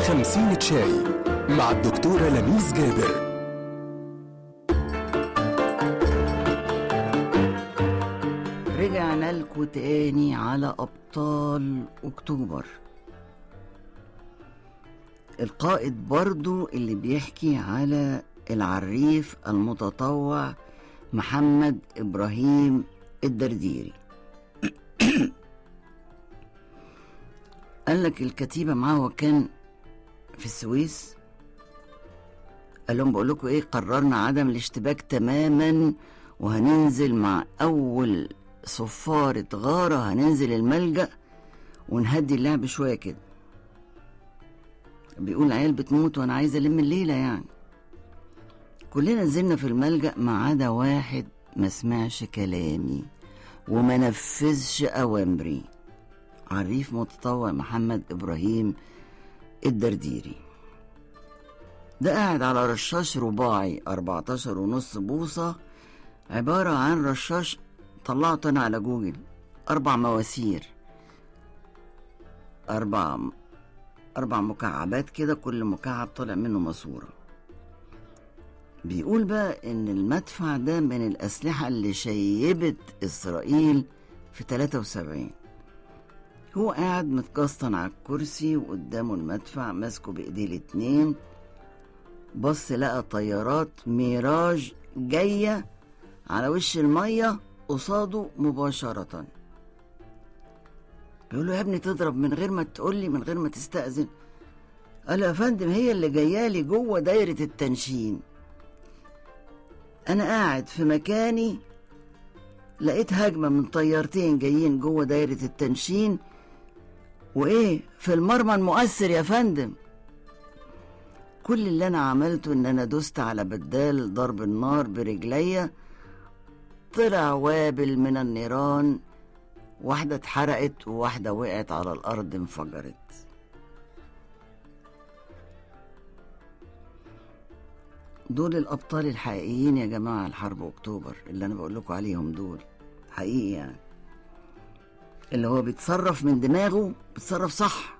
خمسين شاي مع الدكتورة لميس جابر رجعنا لكم تاني على أبطال أكتوبر القائد برضو اللي بيحكي على العريف المتطوع محمد إبراهيم الدرديري قال لك الكتيبة معاه وكان في السويس قال لهم بقول لكم ايه قررنا عدم الاشتباك تماما وهننزل مع اول صفارة غارة هننزل الملجأ ونهدي اللعب شوية كده بيقول عيال بتموت وانا عايز الم الليلة يعني كلنا نزلنا في الملجأ ما عدا واحد ما سمعش كلامي وما نفذش أوامري عريف متطوع محمد إبراهيم الدرديري ده قاعد على رشاش رباعي 14 ونص بوصة عبارة عن رشاش طلعته أنا على جوجل أربع مواسير أربع أربع مكعبات كده كل مكعب طالع منه ماسورة بيقول بقى إن المدفع ده من الأسلحة اللي شيبت إسرائيل في 73 هو قاعد متقسطن على الكرسي وقدامه المدفع ماسكه بإيديه الاتنين بص لقى طيارات ميراج جاية على وش المية قصاده مباشرة بيقول له يا ابني تضرب من غير ما تقول لي من غير ما تستأذن قال له يا فندم هي اللي جايالي جوه دايرة التنشين أنا قاعد في مكاني لقيت هجمة من طيارتين جايين جوه دايرة التنشين وإيه في المرمى المؤثر يا فندم كل اللي أنا عملته إن أنا دوست على بدال ضرب النار برجليا طلع وابل من النيران واحدة اتحرقت وواحدة وقعت على الأرض انفجرت دول الأبطال الحقيقيين يا جماعة الحرب أكتوبر اللي أنا بقول لكم عليهم دول حقيقي يعني اللي هو بيتصرف من دماغه بيتصرف صح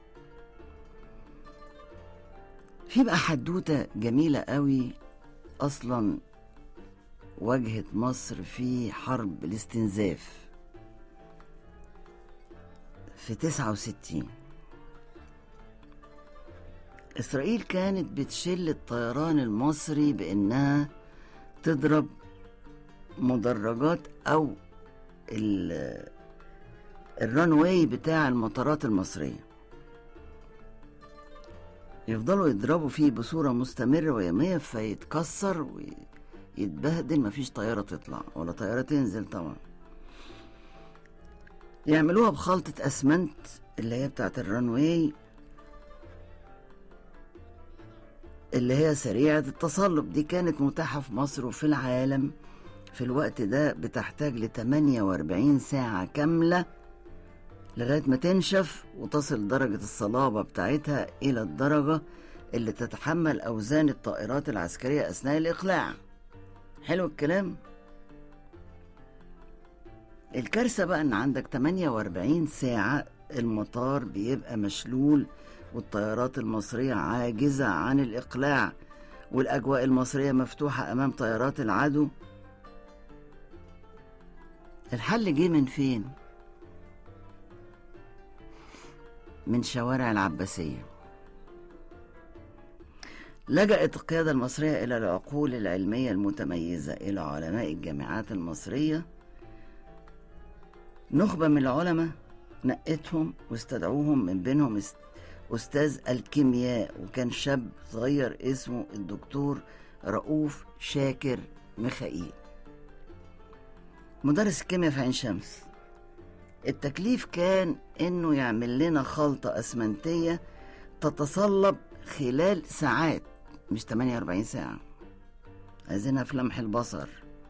في بقى حدوتة جميلة قوي أصلا واجهت مصر في حرب الاستنزاف في تسعة وستين إسرائيل كانت بتشل الطيران المصري بإنها تضرب مدرجات أو الرانواي بتاع المطارات المصرية يفضلوا يضربوا فيه بصورة مستمرة ويومية فيتكسر ويتبهدل مفيش طيارة تطلع ولا طيارة تنزل طبعا يعملوها بخلطة أسمنت اللي هي بتاعت الرانواي اللي هي سريعة التصلب دي كانت متاحة في مصر وفي العالم في الوقت ده بتحتاج ل 48 ساعة كاملة لغاية ما تنشف وتصل درجة الصلابة بتاعتها إلى الدرجة اللي تتحمل أوزان الطائرات العسكرية أثناء الإقلاع حلو الكلام؟ الكارثة بقى إن عندك 48 ساعة المطار بيبقى مشلول والطيارات المصرية عاجزة عن الإقلاع والأجواء المصرية مفتوحة أمام طيارات العدو الحل جه من فين؟ من شوارع العباسية لجأت القيادة المصرية إلى العقول العلمية المتميزة إلى علماء الجامعات المصرية نخبة من العلماء نقتهم واستدعوهم من بينهم أستاذ الكيمياء وكان شاب صغير اسمه الدكتور رؤوف شاكر ميخائيل مدرس الكيمياء في عين شمس التكليف كان انه يعمل لنا خلطة اسمنتية تتصلب خلال ساعات مش 48 ساعة عايزينها في لمح البصر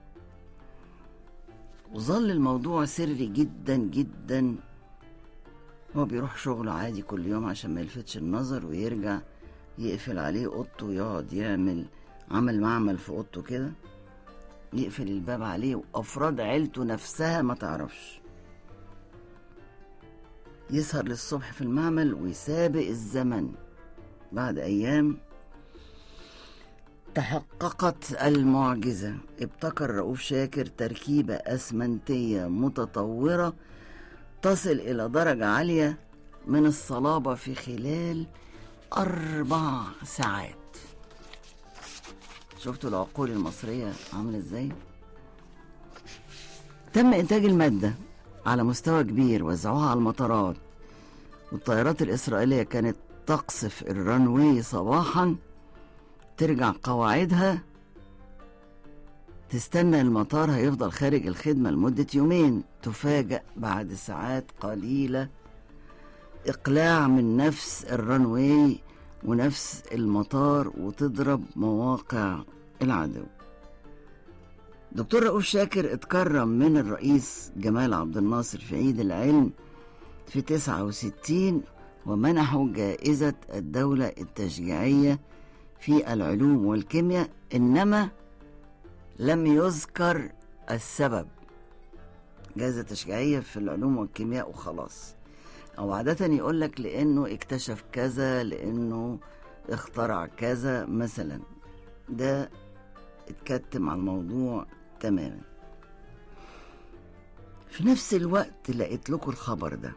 وظل الموضوع سري جدا جدا هو بيروح شغله عادي كل يوم عشان ما يلفتش النظر ويرجع يقفل عليه اوضته ويقعد يعمل عمل معمل في اوضته كده يقفل الباب عليه وافراد عيلته نفسها ما تعرفش يسهر للصبح في المعمل ويسابق الزمن بعد أيام تحققت المعجزة ابتكر رؤوف شاكر تركيبة أسمنتية متطورة تصل إلى درجة عالية من الصلابة في خلال أربع ساعات شفتوا العقول المصرية عاملة إزاي؟ تم إنتاج المادة على مستوى كبير وزعوها على المطارات والطيارات الإسرائيلية كانت تقصف الرنوي صباحا ترجع قواعدها تستنى المطار هيفضل خارج الخدمة لمدة يومين تفاجأ بعد ساعات قليلة إقلاع من نفس الرنوي ونفس المطار وتضرب مواقع العدو دكتور رؤوف شاكر اتكرم من الرئيس جمال عبد الناصر في عيد العلم في 69 ومنحه جائزة الدولة التشجيعية في العلوم والكيمياء إنما لم يذكر السبب جائزة تشجيعية في العلوم والكيمياء وخلاص أو عادة يقول لك لأنه اكتشف كذا لأنه اخترع كذا مثلا ده اتكتم على الموضوع تماما في نفس الوقت لقيت لكم الخبر ده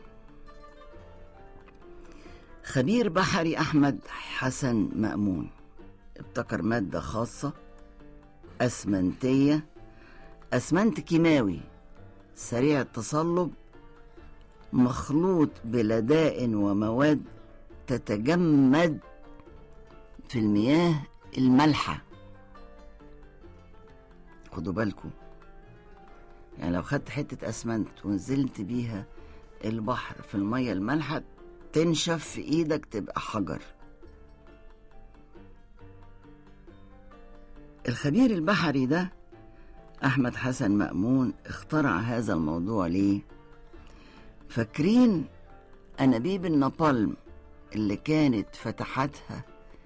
خبير بحري أحمد حسن مأمون ابتكر مادة خاصة أسمنتية أسمنت كيماوي سريع التصلب مخلوط بلدائن ومواد تتجمد في المياه المالحة خدوا بالكم يعني لو خدت حتة أسمنت ونزلت بيها البحر في المية المالحة تنشف في إيدك تبقى حجر الخبير البحري ده أحمد حسن مأمون اخترع هذا الموضوع ليه؟ فاكرين أنابيب النابالم اللي كانت فتحتها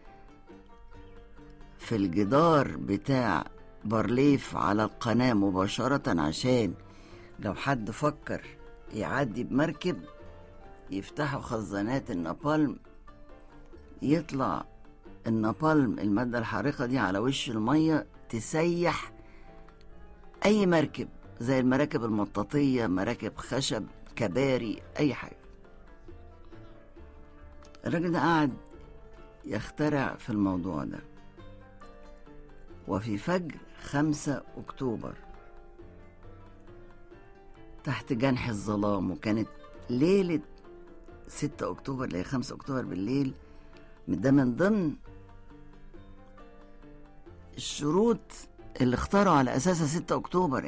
في الجدار بتاع بارليف على القناة مباشرة عشان لو حد فكر يعدي بمركب يفتحوا خزانات النابالم يطلع النابالم المادة الحارقة دي على وش المية تسيح أي مركب زي المراكب المطاطية مراكب خشب كباري أي حاجة الراجل ده قعد يخترع في الموضوع ده وفي فجر خمسة أكتوبر تحت جنح الظلام وكانت ليلة ستة أكتوبر اللي هي خمسة أكتوبر بالليل ده من ضمن الشروط اللي اختاروا على أساسها ستة أكتوبر